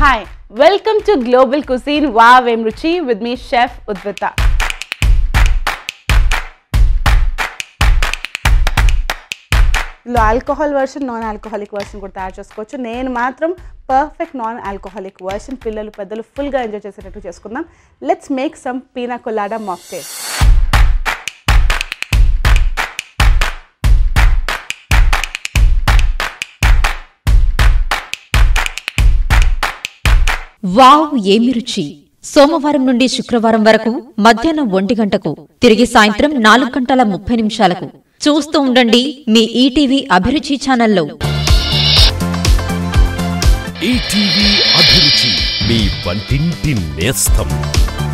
Hi, welcome to Global Cuisine Wow Emruchi with me, Chef Udvita. ఇందులో alcohol version non alcoholic version కూడా తయారు చేసుకోవచ్చు నేను మాత్రం పర్ఫెక్ట్ నాన్ ఆల్కహాలిక్ వర్షన్ పిల్లలు పెద్దలు ఫుల్గా ఎంజాయ్ చేసేటట్టు చేసుకుందాం let's make some pina colada mocktail wow ఏమి రుచి సోమవారం నుండి శుక్రవారం వరకు మధ్యాహ్నం ఒంటి గంటకు తిరిగి సాయంత్రం నాలుగు గంటల ముప్పై నిమిషాలకు చూస్తూ ఉండండి మీ ఈటీవీ అభిరుచి ఛానల్లో ఈటీవీ అభిరుచి మీ వంటింటి నేస్తం